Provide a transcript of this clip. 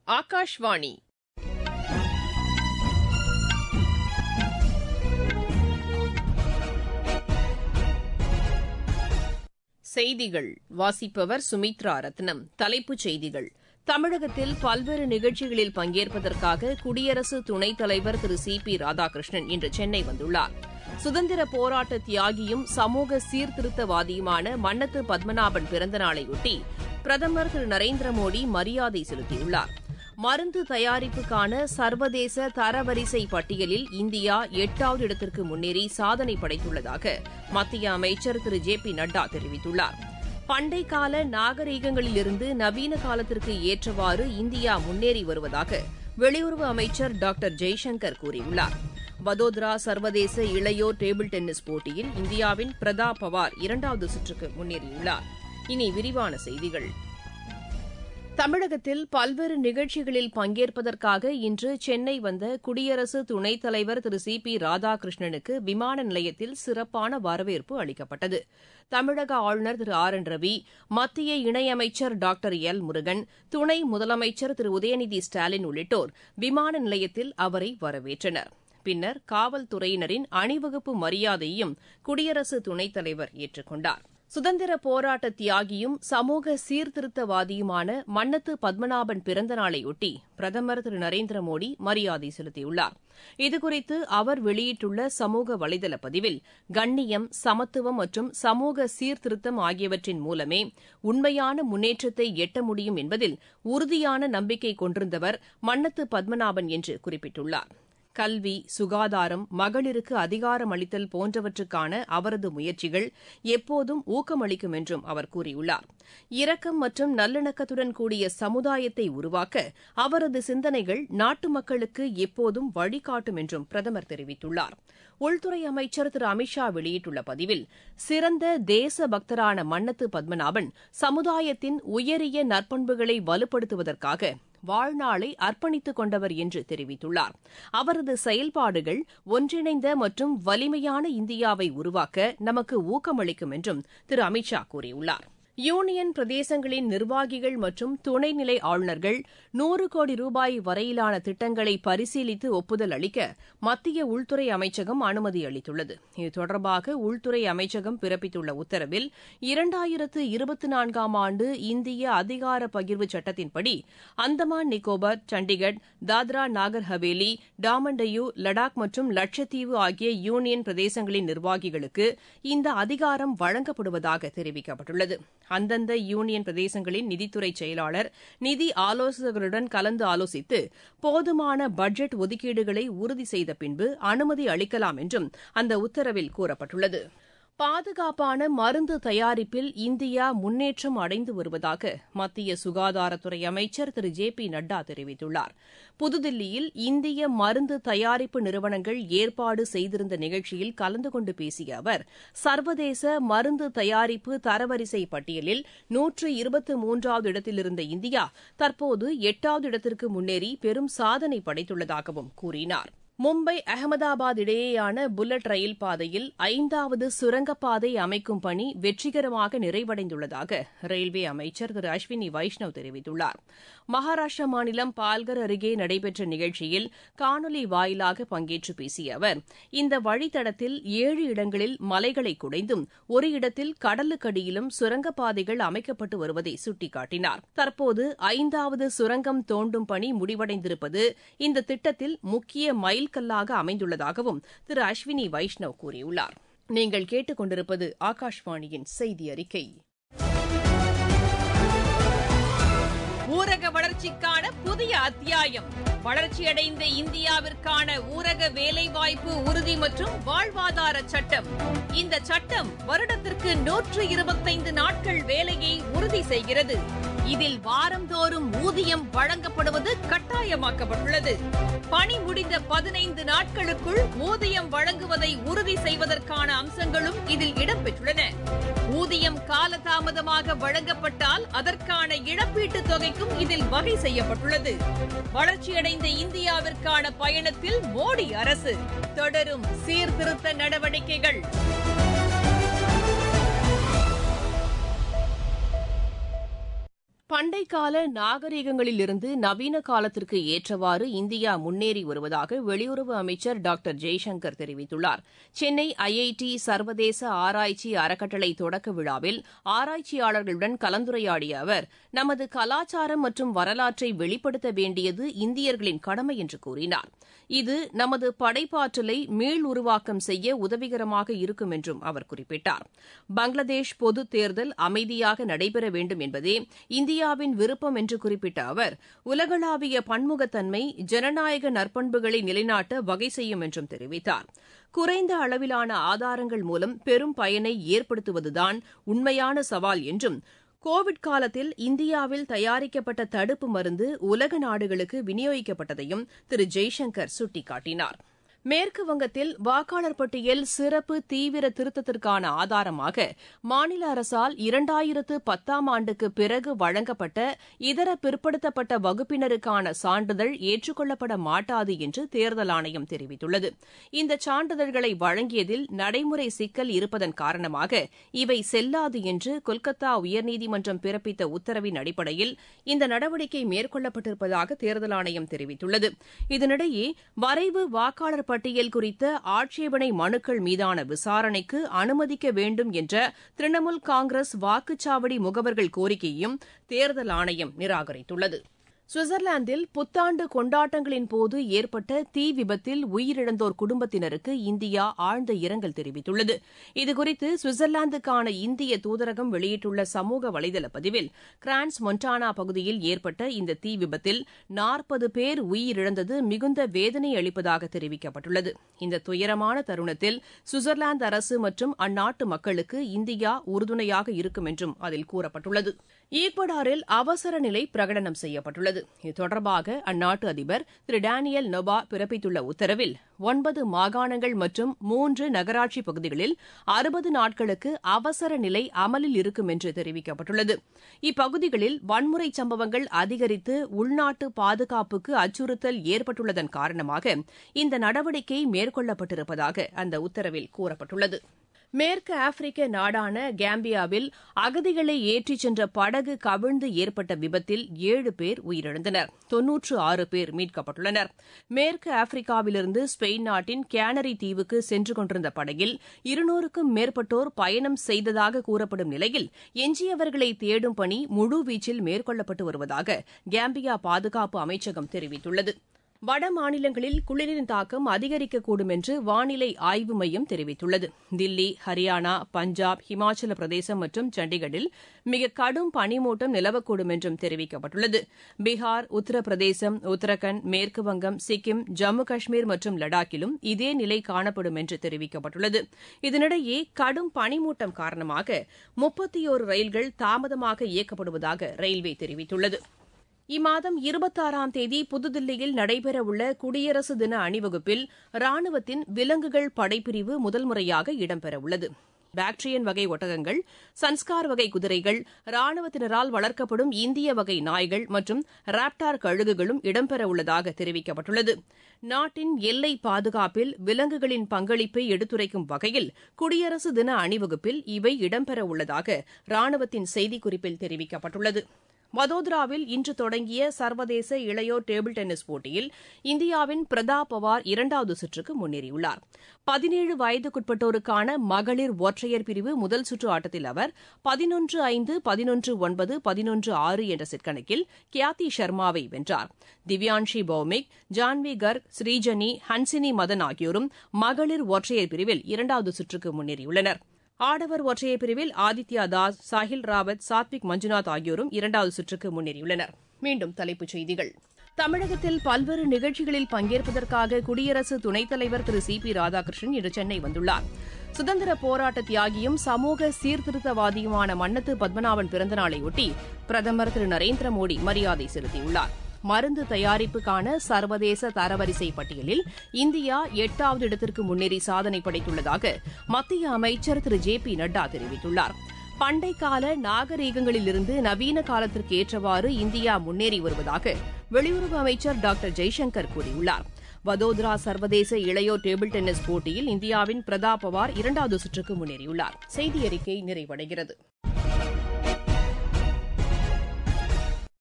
ஆகாஷ்வாணி செய்திகள் வாசிப்பவர் சுமித்ரா ரத்னம் தலைப்புச் செய்திகள் தமிழகத்தில் பல்வேறு நிகழ்ச்சிகளில் பங்கேற்பதற்காக குடியரசு துணைத் தலைவர் திரு சி பி ராதாகிருஷ்ணன் இன்று சென்னை வந்துள்ளார் சுதந்திர போராட்ட தியாகியும் சமூக சீர்திருத்தவாதியுமான மன்னத்து பத்மநாபன் பிறந்தநாளையொட்டி பிரதமர் திரு நரேந்திர மோடி மரியாதை செலுத்தியுள்ளார் மருந்து தயாரிப்புக்கான சர்வதேச தரவரிசை பட்டியலில் இந்தியா எட்டாவது இடத்திற்கு முன்னேறி சாதனை படைத்துள்ளதாக மத்திய அமைச்சர் திரு ஜே பி நட்டா தெரிவித்துள்ளார் பண்டை கால நாகரீகங்களிலிருந்து நவீன காலத்திற்கு ஏற்றவாறு இந்தியா முன்னேறி வருவதாக வெளியுறவு அமைச்சர் டாக்டர் ஜெய்சங்கர் கூறியுள்ளார் வதோதரா சர்வதேச இளையோர் டேபிள் டென்னிஸ் போட்டியில் இந்தியாவின் பிரதா பவார் இரண்டாவது சுற்றுக்கு முன்னேறியுள்ளார் இனி விரிவான செய்திகள் தமிழகத்தில் பல்வேறு நிகழ்ச்சிகளில் பங்கேற்பதற்காக இன்று சென்னை வந்த குடியரசு துணைத் தலைவர் திரு சி பி ராதாகிருஷ்ணனுக்கு விமான நிலையத்தில் சிறப்பான வரவேற்பு அளிக்கப்பட்டது தமிழக ஆளுநர் திரு ஆர் என் ரவி மத்திய இணையமைச்சர் டாக்டர் எல் முருகன் துணை முதலமைச்சர் திரு உதயநிதி ஸ்டாலின் உள்ளிட்டோர் விமான நிலையத்தில் அவரை வரவேற்றனர் பின்னர் காவல்துறையினரின் அணிவகுப்பு மரியாதையையும் குடியரசு துணைத் தலைவர் ஏற்றுக் கொண்டார் சுதந்திர போராட்ட தியாகியும் சமூக சீர்திருத்தவாதியுமான மன்னத்து பத்மநாபன் பிறந்தநாளையொட்டி பிரதமர் திரு நரேந்திர மோடி மரியாதை செலுத்தியுள்ளார் இதுகுறித்து அவர் வெளியிட்டுள்ள சமூக வலைதள பதிவில் கண்ணியம் சமத்துவம் மற்றும் சமூக சீர்திருத்தம் ஆகியவற்றின் மூலமே உண்மையான முன்னேற்றத்தை எட்ட முடியும் என்பதில் உறுதியான நம்பிக்கை கொண்டிருந்தவர் மன்னத்து பத்மநாபன் என்று குறிப்பிட்டுள்ளார் கல்வி சுகாதாரம் மகளிருக்கு அதிகாரம் அளித்தல் போன்றவற்றுக்கான அவரது முயற்சிகள் எப்போதும் ஊக்கமளிக்கும் என்றும் அவர் கூறியுள்ளார் இரக்கம் மற்றும் நல்லிணக்கத்துடன் கூடிய சமுதாயத்தை உருவாக்க அவரது சிந்தனைகள் நாட்டு மக்களுக்கு எப்போதும் வழிகாட்டும் என்றும் பிரதமர் தெரிவித்துள்ளார் உள்துறை அமைச்சர் திரு அமித்ஷா வெளியிட்டுள்ள பதிவில் சிறந்த தேச பக்தரான மன்னத்து பத்மநாபன் சமுதாயத்தின் உயரிய நற்பண்புகளை வலுப்படுத்துவதற்காக வாழ்நாளை அர்ப்பணித்துக் கொண்டவர் என்று தெரிவித்துள்ளார் அவரது செயல்பாடுகள் ஒன்றிணைந்த மற்றும் வலிமையான இந்தியாவை உருவாக்க நமக்கு ஊக்கமளிக்கும் என்றும் திரு அமித்ஷா கூறியுள்ளார் யூனியன் பிரதேசங்களின் நிர்வாகிகள் மற்றும் துணைநிலை ஆளுநர்கள் நூறு கோடி ரூபாய் வரையிலான திட்டங்களை பரிசீலித்து ஒப்புதல் அளிக்க மத்திய உள்துறை அமைச்சகம் அனுமதி அளித்துள்ளது இது தொடர்பாக உள்துறை அமைச்சகம் பிறப்பித்துள்ள உத்தரவில் இரண்டாயிரத்து இருபத்தி நான்காம் ஆண்டு இந்திய அதிகார பகிர்வு சட்டத்தின்படி அந்தமான் நிக்கோபார் சண்டிகர் தாத்ரா நாகர் ஹவேலி டாமன்டையூ லடாக் மற்றும் லட்சத்தீவு ஆகிய யூனியன் பிரதேசங்களின் நிர்வாகிகளுக்கு இந்த அதிகாரம் வழங்கப்படுவதாக தெரிவிக்கப்பட்டுள்ளது அந்தந்த யூனியன் பிரதேசங்களின் நிதித்துறை செயலாளர் நிதி ஆலோசகருடன் கலந்து ஆலோசித்து போதுமான பட்ஜெட் ஒதுக்கீடுகளை உறுதி செய்த பின்பு அனுமதி அளிக்கலாம் என்றும் அந்த உத்தரவில் கூறப்பட்டுள்ளது பாதுகாப்பான மருந்து தயாரிப்பில் இந்தியா முன்னேற்றம் அடைந்து வருவதாக மத்திய சுகாதாரத்துறை அமைச்சர் திரு ஜே பி நட்டா தெரிவித்துள்ளார் புதுதில்லியில் இந்திய மருந்து தயாரிப்பு நிறுவனங்கள் ஏற்பாடு செய்திருந்த நிகழ்ச்சியில் கலந்து கொண்டு பேசிய அவர் சர்வதேச மருந்து தயாரிப்பு தரவரிசை பட்டியலில் நூற்று இருபத்து மூன்றாவது இடத்திலிருந்த இந்தியா தற்போது எட்டாவது இடத்திற்கு முன்னேறி பெரும் சாதனை படைத்துள்ளதாகவும் கூறினார் மும்பை அகமதாபாத் இடையேயான புல்லட் ரயில் பாதையில் ஐந்தாவது சுரங்கப்பாதை அமைக்கும் பணி வெற்றிகரமாக நிறைவடைந்துள்ளதாக ரயில்வே அமைச்சர் திரு அஸ்வினி வைஷ்ணவ் தெரிவித்துள்ளார் மகாராஷ்டிரா மாநிலம் பால்கர் அருகே நடைபெற்ற நிகழ்ச்சியில் காணொலி வாயிலாக பங்கேற்று பேசிய அவர் இந்த வழித்தடத்தில் ஏழு இடங்களில் மலைகளை குடைந்தும் ஒரு இடத்தில் கடலுக்கடியிலும் சுரங்கப்பாதைகள் அமைக்கப்பட்டு வருவதை சுட்டிக்காட்டினார் தற்போது ஐந்தாவது சுரங்கம் தோண்டும் பணி முடிவடைந்திருப்பது இந்த திட்டத்தில் முக்கிய மைல்கல்லாக அமைந்துள்ளதாகவும் திரு அஸ்வினி வைஷ்ணவ் கூறியுள்ளார் நீங்கள் கேட்டுக்கொண்டிருப்பது ஆகாஷ்வாணியின் செய்தி அறிக்கை ஊரக வளர்ச்சிக்கான புதிய அத்தியாயம் வளர்ச்சியடைந்த இந்தியாவிற்கான ஊரக வேலைவாய்ப்பு உறுதி மற்றும் வாழ்வாதார சட்டம் இந்த சட்டம் வருடத்திற்கு நூற்று இருபத்தைந்து நாட்கள் வேலையை உறுதி செய்கிறது இதில் வாரந்தோறும் ஊதியம் வழங்கப்படுவது கட்டாயமாக்கப்பட்டுள்ளது பணி முடிந்த பதினைந்து நாட்களுக்குள் ஊதியம் வழங்குவதை உறுதி செய்வதற்கான அம்சங்களும் இதில் இடம்பெற்றுள்ளன ஊதியம் காலதாமதமாக வழங்கப்பட்டால் அதற்கான இழப்பீட்டுத் தொகைக்கும் இதில் வகை செய்யப்பட்டுள்ளது வளர்ச்சியடைந்த இந்தியாவிற்கான பயணத்தில் மோடி அரசு தொடரும் சீர்திருத்த நடவடிக்கைகள் பண்டை கால நாகரிகங்களிலிருந்து நவீன காலத்திற்கு ஏற்றவாறு இந்தியா முன்னேறி வருவதாக வெளியுறவு அமைச்சர் டாக்டர் ஜெய்சங்கர் தெரிவித்துள்ளார் சென்னை ஐஐடி சர்வதேச ஆராய்ச்சி அறக்கட்டளை தொடக்க விழாவில் ஆராய்ச்சியாளர்களுடன் கலந்துரையாடிய அவர் நமது கலாச்சாரம் மற்றும் வரலாற்றை வெளிப்படுத்த வேண்டியது இந்தியர்களின் கடமை என்று கூறினார் இது நமது படைப்பாற்றலை மீள் உருவாக்கம் செய்ய உதவிகரமாக இருக்கும் என்றும் அவர் குறிப்பிட்டார் பங்களாதேஷ் பொதுத் தேர்தல் அமைதியாக நடைபெற வேண்டும் என்பதே இந்தியாவின் விருப்பம் என்று குறிப்பிட்ட அவர் உலகளாவிய பன்முகத்தன்மை ஜனநாயக நற்பண்புகளை நிலைநாட்ட வகை செய்யும் என்றும் தெரிவித்தார் குறைந்த அளவிலான ஆதாரங்கள் மூலம் பெரும் பயனை ஏற்படுத்துவதுதான் உண்மையான சவால் என்றும் கோவிட் காலத்தில் இந்தியாவில் தயாரிக்கப்பட்ட தடுப்பு மருந்து உலக நாடுகளுக்கு விநியோகிக்கப்பட்டதையும் திரு ஜெய்சங்கர் சுட்டிக்காட்டினார் மேற்கு வங்கத்தில் வாக்காளர் பட்டியல் சிறப்பு தீவிர திருத்தத்திற்கான ஆதாரமாக மாநில அரசால் இரண்டாயிரத்து பத்தாம் ஆண்டுக்கு பிறகு வழங்கப்பட்ட இதர பிற்படுத்தப்பட்ட வகுப்பினருக்கான சான்றிதழ் ஏற்றுக்கொள்ளப்பட மாட்டாது என்று தேர்தல் ஆணையம் தெரிவித்துள்ளது இந்த சான்றிதழ்களை வழங்கியதில் நடைமுறை சிக்கல் இருப்பதன் காரணமாக இவை செல்லாது என்று கொல்கத்தா உயர்நீதிமன்றம் பிறப்பித்த உத்தரவின் அடிப்படையில் இந்த நடவடிக்கை மேற்கொள்ளப்பட்டிருப்பதாக தேர்தல் ஆணையம் தெரிவித்துள்ளது இதனிடையே வரைவு வாக்காளர் பட்டியல் குறித்த ஆட்சேபனை மனுக்கள் மீதான விசாரணைக்கு அனுமதிக்க வேண்டும் என்ற திரிணாமுல் காங்கிரஸ் வாக்குச்சாவடி முகவர்கள் கோரிக்கையையும் தேர்தல் ஆணையம் நிராகரித்துள்ளது சுவிட்சர்லாந்தில் புத்தாண்டு கொண்டாட்டங்களின் போது ஏற்பட்ட தீ விபத்தில் உயிரிழந்தோர் குடும்பத்தினருக்கு இந்தியா ஆழ்ந்த இரங்கல் தெரிவித்துள்ளது இதுகுறித்து சுவிட்சர்லாந்துக்கான இந்திய தூதரகம் வெளியிட்டுள்ள சமூக வலைதள பதிவில் கிரான்ஸ் மொன்டானா பகுதியில் ஏற்பட்ட இந்த தீ விபத்தில் நாற்பது பேர் உயிரிழந்தது மிகுந்த வேதனை அளிப்பதாக தெரிவிக்கப்பட்டுள்ளது இந்த துயரமான தருணத்தில் சுவிட்சர்லாந்து அரசு மற்றும் அந்நாட்டு மக்களுக்கு இந்தியா உறுதுணையாக இருக்கும் என்றும் அதில் கூறப்பட்டுள்ளது ஈக்வடாரில் அவசர நிலை பிரகடனம் செய்யப்பட்டுள்ளது இது தொடர்பாக அந்நாட்டு அதிபர் திரு டேனியல் நொபா பிறப்பித்துள்ள உத்தரவில் ஒன்பது மாகாணங்கள் மற்றும் மூன்று நகராட்சி பகுதிகளில் அறுபது நாட்களுக்கு அவசர நிலை அமலில் இருக்கும் என்று தெரிவிக்கப்பட்டுள்ளது இப்பகுதிகளில் வன்முறை சம்பவங்கள் அதிகரித்து உள்நாட்டு பாதுகாப்புக்கு அச்சுறுத்தல் ஏற்பட்டுள்ளதன் காரணமாக இந்த நடவடிக்கை மேற்கொள்ளப்பட்டிருப்பதாக அந்த உத்தரவில் கூறப்பட்டுள்ளது மேற்கு ஆப்பிரிக்க நாடான கேம்பியாவில் அகதிகளை ஏற்றிச் சென்ற படகு கவிழ்ந்து ஏற்பட்ட விபத்தில் ஏழு பேர் உயிரிழந்தனர் தொன்னூற்று ஆறு பேர் மீட்கப்பட்டுள்ளனர் மேற்கு ஆப்பிரிக்காவிலிருந்து ஸ்பெயின் நாட்டின் கேனரி தீவுக்கு சென்று கொண்டிருந்த படகில் இருநூறுக்கும் மேற்பட்டோர் பயணம் செய்ததாக கூறப்படும் நிலையில் எஞ்சியவர்களை தேடும் பணி முழுவீச்சில் மேற்கொள்ளப்பட்டு வருவதாக கேம்பியா பாதுகாப்பு அமைச்சகம் தெரிவித்துள்ளது வட மாநிலங்களில் குளிரின் தாக்கம் அதிகரிக்கக்கூடும் என்று வானிலை ஆய்வு மையம் தெரிவித்துள்ளது தில்லி ஹரியானா பஞ்சாப் ஹிமாச்சல பிரதேசம் மற்றும் சண்டிகரில் மிக கடும் பனிமூட்டம் நிலவக்கூடும் என்றும் தெரிவிக்கப்பட்டுள்ளது பீகார் உத்தரப்பிரதேசம் உத்தரகண்ட் மேற்குவங்கம் சிக்கிம் ஜம்மு காஷ்மீர் மற்றும் லடாக்கிலும் இதே நிலை காணப்படும் என்று தெரிவிக்கப்பட்டுள்ளது இதனிடையே கடும் பனிமூட்டம் காரணமாக முப்பத்தியோரு ரயில்கள் தாமதமாக இயக்கப்படுவதாக ரயில்வே தெரிவித்துள்ளது இம்மாதம் இருபத்தாறாம் தேதி புதுதில்லியில் நடைபெறவுள்ள குடியரசு தின அணிவகுப்பில் ராணுவத்தின் விலங்குகள் படைப்பிரிவு முதல் முறையாக இடம்பெறவுள்ளது பாக்டிரியன் வகை ஒட்டகங்கள் சன்ஸ்கார் வகை குதிரைகள் ராணுவத்தினரால் வளர்க்கப்படும் இந்திய வகை நாய்கள் மற்றும் ராப்டார் கழுகுகளும் இடம்பெறவுள்ளதாக தெரிவிக்கப்பட்டுள்ளது நாட்டின் எல்லை பாதுகாப்பில் விலங்குகளின் பங்களிப்பை எடுத்துரைக்கும் வகையில் குடியரசு தின அணிவகுப்பில் இவை இடம்பெறவுள்ளதாக ராணுவத்தின் செய்திக்குறிப்பில் தெரிவிக்கப்பட்டுள்ளது வதோதராவில் இன்று தொடங்கிய சர்வதேச இளையோர் டேபிள் டென்னிஸ் போட்டியில் இந்தியாவின் பிரதாப் பவார் இரண்டாவது சுற்றுக்கு முன்னேறியுள்ளார் பதினேழு வயதுக்குட்பட்டோருக்கான மகளிர் ஒற்றையர் பிரிவு முதல் சுற்று ஆட்டத்தில் அவர் பதினொன்று ஐந்து பதினொன்று ஒன்பது பதினொன்று ஆறு என்ற செட் கணக்கில் கியாத்தி சர்மாவை வென்றார் திவ்யான்ஷி பௌமிக் ஜான்வி கர்க் ஸ்ரீஜனி ஹன்சினி மதன் ஆகியோரும் மகளிர் ஒற்றையர் பிரிவில் இரண்டாவது சுற்றுக்கு முன்னேறியுள்ளனா் ஆடவர் ஒற்றையர் பிரிவில் ஆதித்யா தாஸ் சாஹில் ராவத் சாத்விக் மஞ்சுநாத் ஆகியோரும் இரண்டாவது சுற்றுக்கு முன்னேறியுள்ளனர் மீண்டும் தலைப்புச் செய்திகள் தமிழகத்தில் பல்வேறு நிகழ்ச்சிகளில் பங்கேற்பதற்காக குடியரசு துணைத் தலைவர் திரு சி பி ராதாகிருஷ்ணன் இன்று சென்னை வந்துள்ளார் சுதந்திர போராட்ட தியாகியும் சமூக சீர்திருத்தவாதியுமான மன்னத்து பத்மநாபன் பிறந்தநாளையொட்டி பிரதமர் திரு நரேந்திர மோடி மரியாதை செலுத்தியுள்ளார் மருந்து தயாரிப்புக்கான சர்வதேச தரவரிசை பட்டியலில் இந்தியா எட்டாவது இடத்திற்கு முன்னேறி சாதனை படைத்துள்ளதாக மத்திய அமைச்சர் திரு ஜே பி நட்டா தெரிவித்துள்ளார் பண்டை கால நாகரீகங்களிலிருந்து நவீன காலத்திற்கு ஏற்றவாறு இந்தியா முன்னேறி வருவதாக வெளியுறவு அமைச்சர் டாக்டர் ஜெய்சங்கர் கூறியுள்ளார் வதோதரா சர்வதேச இளையோர் டேபிள் டென்னிஸ் போட்டியில் இந்தியாவின் பிரதாப் பவார் இரண்டாவது சுற்றுக்கு முன்னேறியுள்ளார் செய்தி அறிக்கை நிறைவடைகிறது